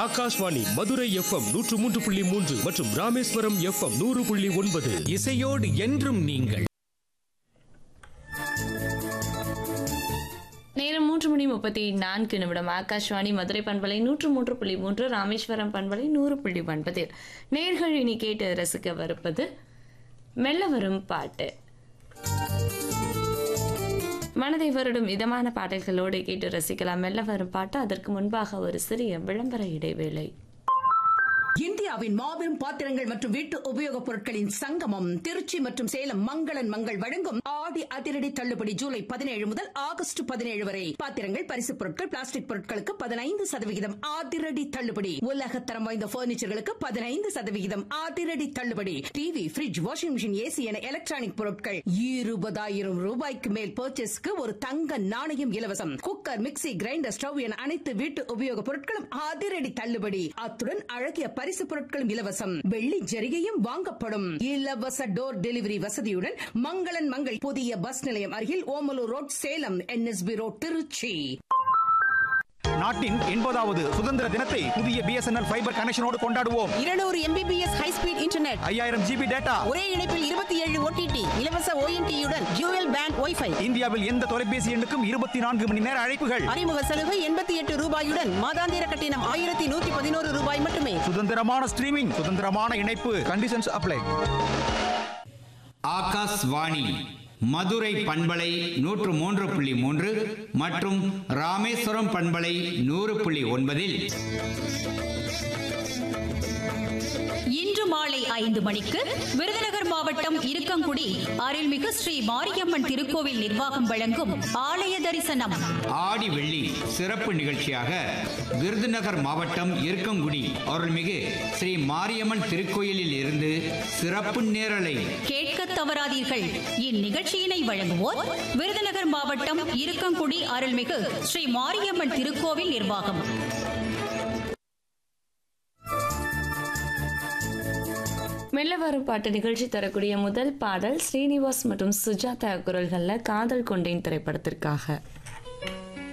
Akashvani Madurai FM நூற்று மூன்று புள்ளி மூன்று மற்றும் ராமேஸ்வரம் எஃப்எம் நூறு புள்ளி ஒன்பது இசையோடு என்றும் நீங்கள் நேரம் மூன்று மணி முப்பத்தி நான்கு நிமிடம் ஆகாஷ்வாணி மதுரை பண்பலை நூற்று மூன்று புள்ளி மூன்று ராமேஸ்வரம் பண்பலை நூறு புள்ளி ஒன்பதில் நேர்கள் இனி கேட்டு ரசிக்கவிருப்பது மெல்ல வரும் பாட்டு மனதை வருடும் இதமான பாடல்களோடு கேட்டு ரசிக்கலாம் மெல்ல வரும் பாட்டு அதற்கு முன்பாக ஒரு சிறிய விளம்பர இடைவேளை இந்தியாவின் மாபெரும் பாத்திரங்கள் மற்றும் வீட்டு உபயோகப் பொருட்களின் சங்கமம் திருச்சி மற்றும் சேலம் மங்களன் மங்கள் வழங்கும் ஆடி அதிரடி தள்ளுபடி ஜூலை பதினேழு முதல் ஆகஸ்ட் பதினேழு வரை பாத்திரங்கள் பரிசுப் பொருட்கள் பிளாஸ்டிக் பொருட்களுக்கு பதினைந்து சதவிகிதம் அதிரடி தள்ளுபடி உலகத்தரம் வாய்ந்த பர்னிச்சர்களுக்கு பதினைந்து சதவிகிதம் அதிரடி தள்ளுபடி TV fridge washing machine AC என எலக்ட்ரானிக் பொருட்கள் இருபதாயிரம் ரூபாய்க்கு மேல் பர்ச்சேஸ்க்கு ஒரு தங்க நாணயம் இலவசம் குக்கர் மிக்ஸி கிரைண்டர் ஸ்டவ் என அனைத்து வீட்டு உபயோகப் பொருட்களும் அதிரடி தள்ளுபடி அத்துடன் அழகிய பரிசு பொருட்களும் இலவசம் வெள்ளி ஜரிகையும் வாங்கப்படும் இலவச டோர் டெலிவரி வசதியுடன் மங்களன் மங்கள் புதிய பஸ் நிலையம் அருகில் Omalur road Salem NSB road Trichy நாட்டின் எண்பதாவது சுதந்திர தினத்தை புதிய பிஎஸ்என்எல் ஃபைபர் கனெக்ஷனோடு கொண்டாடுவோம் இருநூறு எம்பிபிஎஸ் ஹை ஸ்பீட் இன்டர்நெட் ஐயாயிரம் ஜிபி டேட்டா ஒரே இணைப்பில் இருபத்தி ஏழு ஓடிடி இலவச ஓஎன்டியுடன் ஜூவல் பேண்ட் ஒய்ஃபை இந்தியாவில் எந்த தொலைபேசி எண்ணுக்கும் இருபத்தி நான்கு மணி நேர அழைப்புகள் அறிமுக சலுகை எண்பத்தி எட்டு ரூபாயுடன் மாதாந்திர கட்டணம் ஆயிரத்தி நூத்தி பதினோரு ரூபாய் மட்டுமே சுதந்திரமான ஸ்ட்ரீமிங் சுதந்திரமான இணைப்பு கண்டிஷன்ஸ் அப்ளை ஆகாஷ்வாணி மதுரை பண்பலை நூற்று மூன்று புள்ளி மூன்று மற்றும் ராமேஸ்வரம் பண்பலை நூறு புள்ளி ஒன்பதில் இன்று மாலை ஐந்து மணிக்கு விருதுநகர் மாவட்டம் இருக்கங்குடி அருள்மிகு ஸ்ரீ மாரியம்மன் திருக்கோவில் நிர்வாகம் வழங்கும் ஆலய தரிசனம் ஆடி வெள்ளி சிறப்பு நிகழ்ச்சியாக விருதுநகர் மாவட்டம் இருக்கங்குடி அருள்மிகு ஸ்ரீ மாரியம்மன் திருக்கோயிலில் இருந்து சிறப்பு நேரலை கேட்க தவறாதீர்கள் இந்நிகழ்ச்சியினை வழங்குவோர் விருதுநகர் மாவட்டம் இருக்கங்குடி அருள்மிகு ஸ்ரீ மாரியம்மன் திருக்கோவில் நிர்வாகம் மெல்ல வரும் பாட்டு நிகழ்ச்சி தரக்கூடிய முதல் பாடல் ஸ்ரீனிவாஸ் மற்றும் சுஜாதா குரல்களில் காதல் கொண்டேன் திரைப்படத்திற்காக